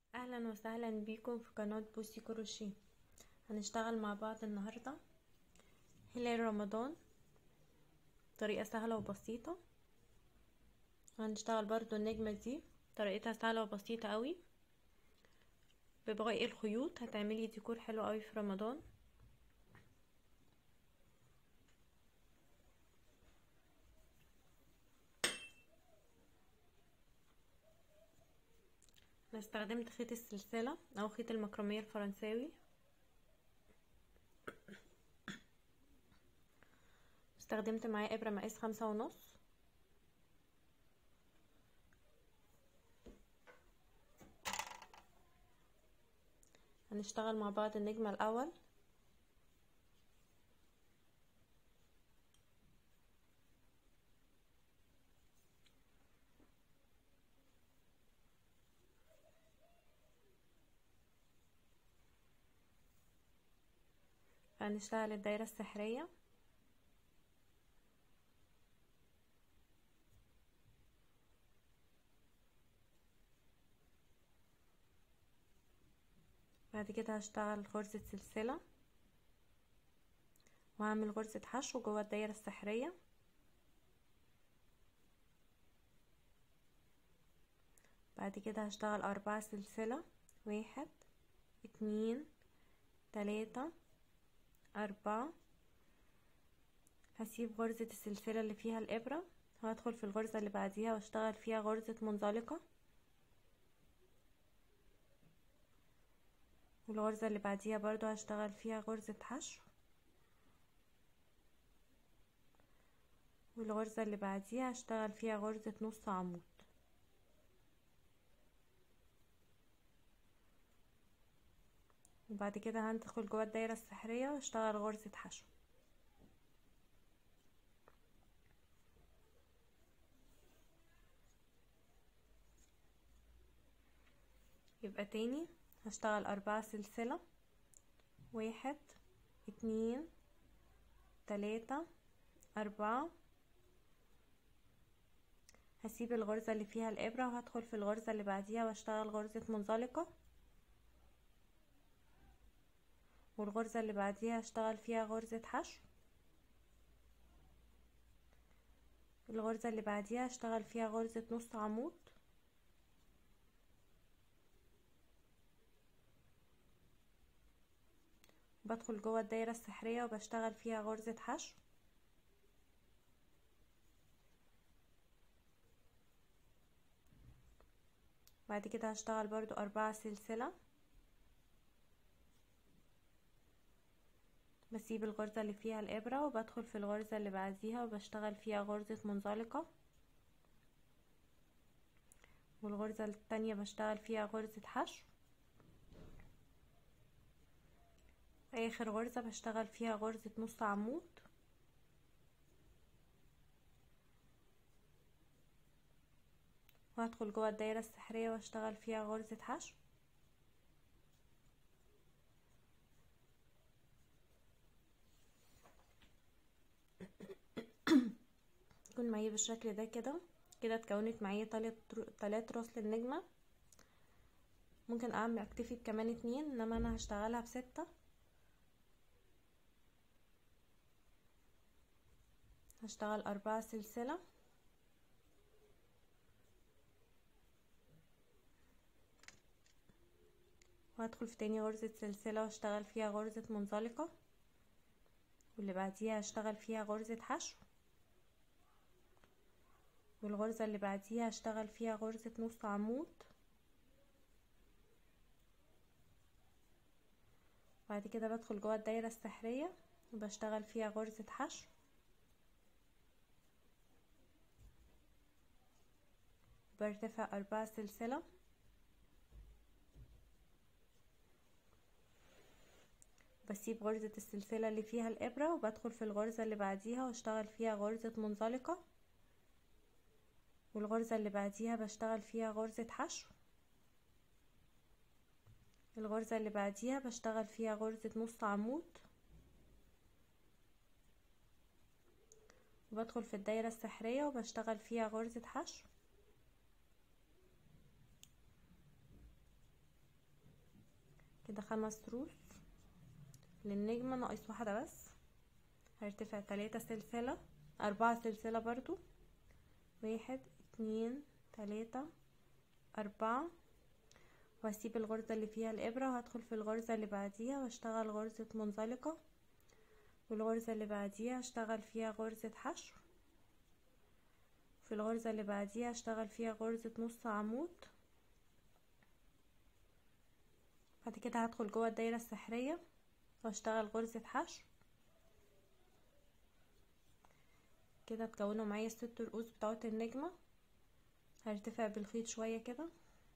اهلا وسهلا بيكم في قناة بوسي كروشيه هنشتغل مع بعض النهاردة هلال رمضان طريقة سهلة وبسيطة هنشتغل برضو النجمة دي طريقتها سهلة وبسيطة قوي ببواقي الخيوط هتعملي ديكور حلو قوي في رمضان انا استخدمت خيط السلسلة او خيط المكرمية الفرنساوي استخدمت معاه ابرة مقاس خمسة ونص هنشتغل مع بعض النجمة الاول هنشتغل الدايرة السحرية بعد كده هشتغل غرزة سلسلة وهعمل غرزة حشو جوه الدايرة السحرية بعد كده هشتغل أربعة سلسلة واحد اتنين تلاتة أربعة هسيب غرزة السلسلة اللي فيها الإبرة وهدخل في الغرزة اللي بعديها واشتغل فيها غرزة منزلقة والغرزة اللي بعديها برضو هشتغل فيها غرزة حشو والغرزة اللي بعديها هشتغل فيها غرزة نص عمود وبعد كده هندخل جوه الدايرة السحرية واشتغل غرزة حشو يبقى تاني هشتغل أربعة سلسلة واحد اتنين تلاتة أربعة هسيب الغرزة اللي فيها الإبرة وهدخل في الغرزة اللي بعديها واشتغل غرزة منزلقة والغرزة اللي بعديها هشتغل فيها غرزة حشو الغرزة اللي بعديها هشتغل فيها غرزة نص عمود بدخل جوه الدايرة السحرية وبشتغل فيها غرزة حشو بعد كده هشتغل برضو أربعة سلسلة بسيب الغرزة اللي فيها الإبرة وبدخل في الغرزة اللي بعديها وبشتغل فيها غرزة منزلقة والغرزة التانية بشتغل فيها غرزة حشو اخر غرزة بشتغل فيها غرزة نص عمود وهدخل جوه الدايرة السحرية واشتغل فيها غرزة حشو يكون معايا بالشكل ده كده كده اتكونت معايا تلات تلات راس للنجمة ممكن اعمل اكتفي بكمان اتنين انما انا هشتغلها بستة هشتغل أربعة سلسلة وهدخل في تاني غرزة سلسلة واشتغل فيها غرزة منزلقة واللي بعديها هشتغل فيها غرزة حشو والغرزة اللي بعديها هشتغل فيها غرزة نص عمود بعد كده بدخل جوه الدايرة السحرية وبشتغل فيها غرزة حشو برتفع أربعة سلسلة بسيب غرزة السلسلة اللي فيها الإبرة وبدخل في الغرزة اللي بعديها واشتغل فيها غرزة منزلقة والغرزة اللي بعديها بشتغل فيها غرزة حشو الغرزة اللي بعديها بشتغل فيها غرزة نص عمود وبدخل في الدايرة السحرية وبشتغل فيها غرزة حشو كده خمس روس للنجمة ناقص واحدة بس هرتفع تلاتة سلسلة أربعة سلسلة برضو واحد اتنين تلاتة أربعة وهسيب الغرزة اللي فيها الإبرة وهدخل في الغرزة اللي بعديها واشتغل غرزة منزلقة والغرزة اللي بعديها اشتغل فيها غرزة حشو في الغرزة اللي بعديها اشتغل فيها غرزة نص عمود بعد كده هدخل جوه الدايرة السحرية واشتغل غرزة حشو كده اتكونوا معايا الست رؤوس بتاعت النجمة هرتفع بالخيط شوية كده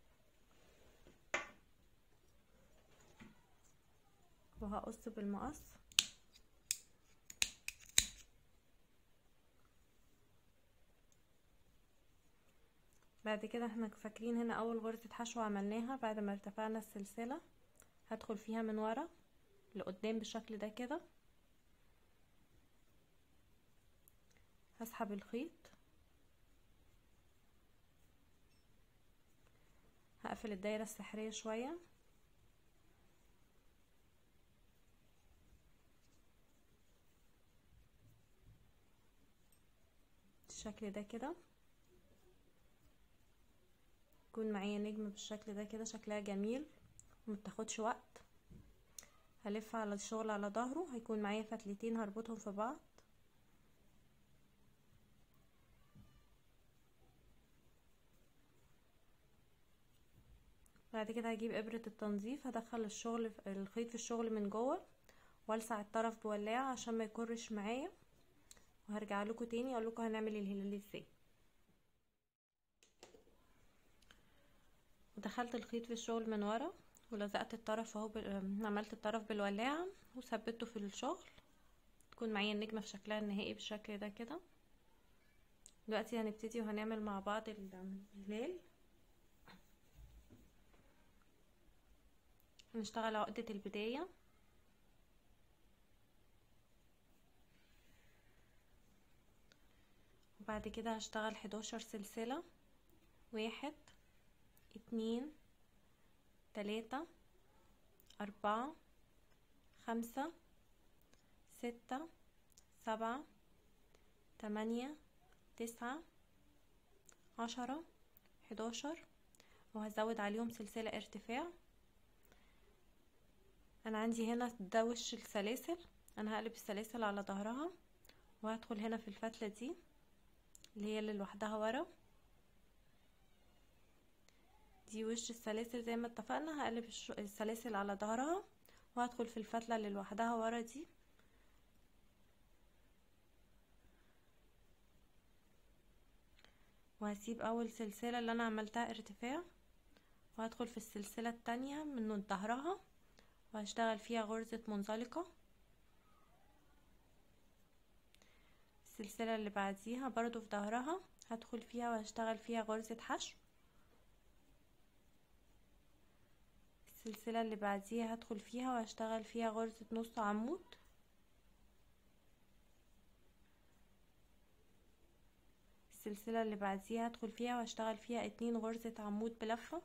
وهقص بالمقص بعد كده احنا فاكرين هنا اول غرزة حشو عملناها بعد ما ارتفعنا السلسلة هدخل فيها من ورا لقدام بالشكل ده كده هسحب الخيط هقفل الدايرة السحرية شوية بالشكل ده كده يكون معايا نجمة بالشكل ده كده شكلها جميل ومتاخدش وقت هلف على الشغل على ظهره هيكون معايا فتلتين هربطهم في بعض بعد كده هجيب ابرة التنظيف هدخل الشغل الخيط في الشغل من جوه والسع الطرف بولاعة عشان ما يكرش معايا وهرجع لكم تاني اقول لكم هنعمل الهلال ازاي ودخلت الخيط في الشغل من ورا ولزقت الطرف اهو بال... عملت الطرف بالولاعة وثبته في الشغل تكون معايا النجمة في شكلها النهائي بالشكل ده كده دلوقتي هنبتدي وهنعمل مع بعض الهلال هنشتغل عقدة البداية وبعد كده هشتغل حداشر سلسلة واحد اتنين تلاتة أربعة خمسة ستة سبعة تمانية تسعة عشرة حداشر وهزود عليهم سلسلة ارتفاع انا عندي هنا ده وش السلاسل انا هقلب السلاسل على ظهرها وهدخل هنا في الفتلة دي اللي هي اللي لوحدها ورا دي وش السلاسل زي ما اتفقنا هقلب السلاسل على ظهرها وهدخل في الفتلة اللي لوحدها ورا دي وهسيب اول سلسلة اللي انا عملتها ارتفاع وهدخل في السلسلة التانية من ظهرها وهشتغل فيها غرزة منزلقة السلسلة اللي بعديها برضو في ظهرها هدخل فيها وهشتغل فيها غرزة حشو السلسلة اللي بعديها هدخل فيها وهشتغل فيها غرزة نص عمود السلسلة اللي بعديها هدخل فيها وهشتغل فيها اتنين غرزة عمود بلفة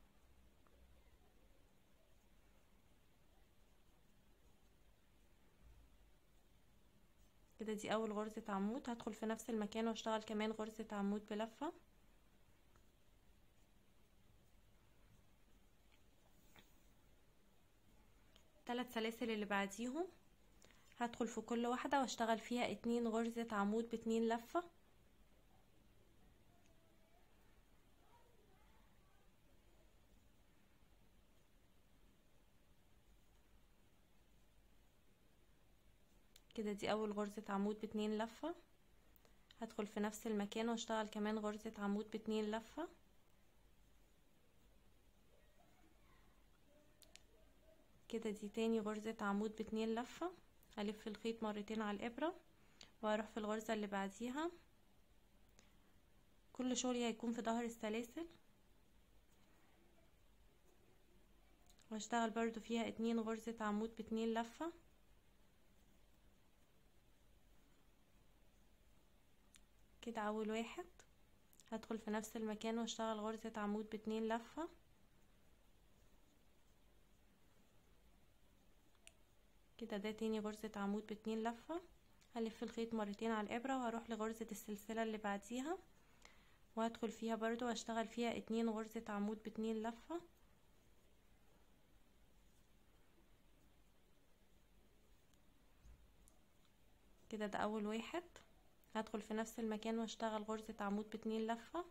كده دي اول غرزة عمود هدخل في نفس المكان واشتغل كمان غرزة عمود بلفة ثلاث سلاسل اللي بعديهم هدخل في كل واحدة واشتغل فيها اتنين غرزة عمود باتنين لفة كده دي اول غرزة عمود باتنين لفة هدخل في نفس المكان واشتغل كمان غرزة عمود باتنين لفة كده دي تاني غرزة عمود باتنين لفة هلف الخيط مرتين على الابرة واروح في الغرزة اللي بعديها كل شغلي هيكون في ظهر السلاسل واشتغل برضو فيها اتنين غرزة عمود باتنين لفة كده اول واحد هدخل في نفس المكان واشتغل غرزة عمود باتنين لفة كده ده تاني غرزة عمود باتنين لفة هلف الخيط مرتين على الابرة وهروح لغرزة السلسلة اللي بعديها وهدخل فيها برضو واشتغل فيها اتنين غرزة عمود باتنين لفة كده ده اول واحد هدخل في نفس المكان واشتغل غرزة عمود باتنين لفة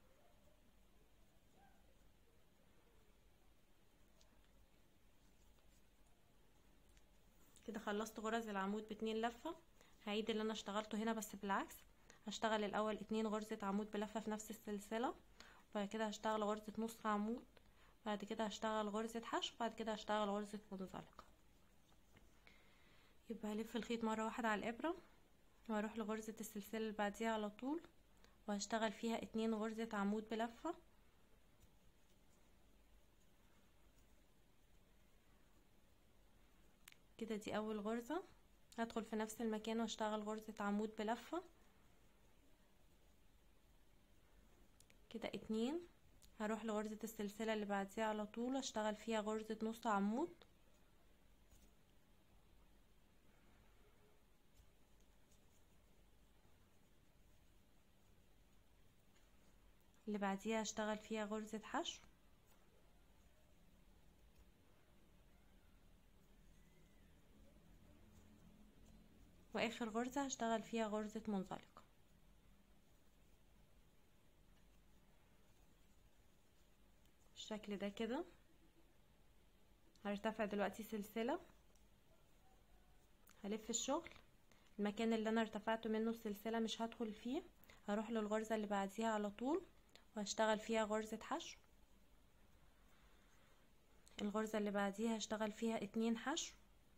كده خلصت غرز العمود باتنين لفة هعيد اللي انا اشتغلته هنا بس بالعكس هشتغل الاول اتنين غرزة عمود بلفة في نفس السلسلة وبعد كده هشتغل غرزة نص عمود بعد كده هشتغل غرزة حشو بعد كده هشتغل غرزة منزلقة يبقى هلف الخيط مرة واحدة على الابرة وهروح لغرزة السلسلة اللي بعديها على طول وهشتغل فيها اتنين غرزة عمود بلفة كده دي اول غرزة هدخل في نفس المكان واشتغل غرزة عمود بلفة كده اتنين هروح لغرزة السلسلة اللي بعديها على طول اشتغل فيها غرزة نص عمود اللي بعديها هشتغل فيها غرزة حشو واخر غرزة هشتغل فيها غرزة منزلقة بالشكل ده كده هرتفع دلوقتي سلسلة هلف الشغل المكان اللي انا ارتفعت منه السلسلة مش هدخل فيه هروح للغرزة اللي بعديها على طول وهشتغل فيها غرزة حشو الغرزة اللي بعديها هشتغل فيها اتنين حشو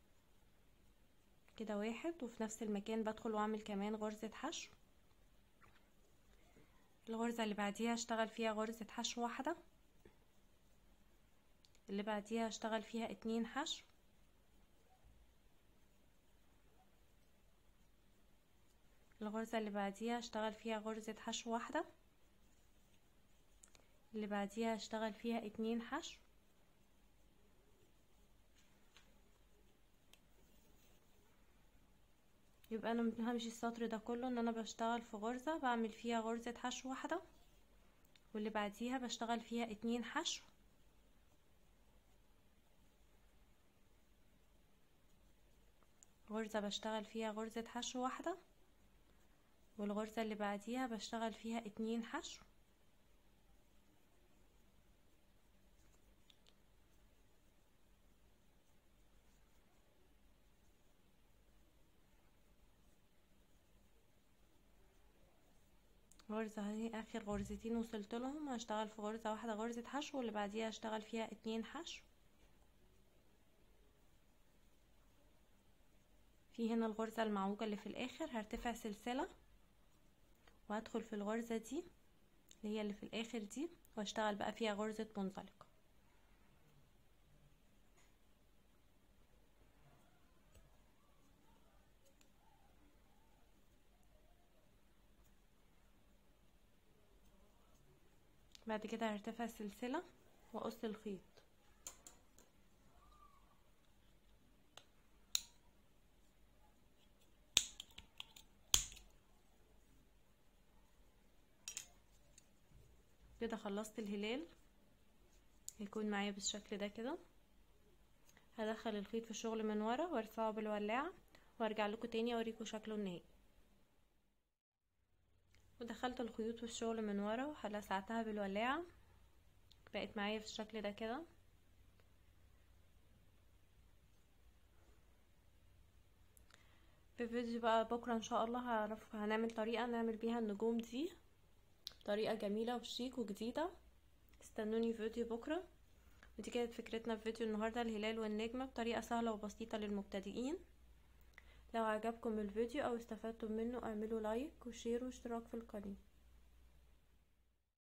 كده واحد وفي نفس المكان بدخل واعمل كمان غرزة حشو الغرزة اللي بعديها هشتغل فيها غرزة حشو واحدة اللي بعديها هشتغل فيها اتنين حشو الغرزة اللي بعديها هشتغل فيها غرزة حشو واحدة اللي بعديها هشتغل فيها اتنين حشو يبقى انا همشي السطر ده كله ان انا بشتغل في غرزة بعمل فيها غرزة حشو واحدة واللي بعديها بشتغل فيها اتنين حشو غرزة بشتغل فيها غرزة حشو واحدة والغرزة اللي بعديها بشتغل فيها اتنين حشو غرزة اهي اخر غرزتين وصلت لهم هشتغل في غرزة واحدة غرزة حشو واللي بعديها هشتغل فيها اتنين حشو في هنا الغرزة المعوجة اللي في الاخر هرتفع سلسلة وهدخل في الغرزة دي اللي هي اللي في الاخر دي واشتغل بقى فيها غرزة منزلقة بعد كده هرتفع سلسلة واقص الخيط كده خلصت الهلال هيكون معايا بالشكل ده كده هدخل الخيط في الشغل من ورا وارفعه بالولاعة وارجع لكم تاني اوريكم شكله النهائي ودخلت الخيوط في الشغل من ورا وهلسعتها بالولاعة بقت معايا في الشكل ده كده في فيديو بقى بكرة ان شاء الله هعرف هنعمل طريقة نعمل بيها النجوم دي طريقة جميلة وشيك وجديدة استنوني في فيديو بكرة ودي كانت فكرتنا في فيديو النهاردة الهلال والنجمة بطريقة سهلة وبسيطة للمبتدئين لو عجبكم الفيديو او استفدتم منه اعملوا لايك وشير واشتراك في القناة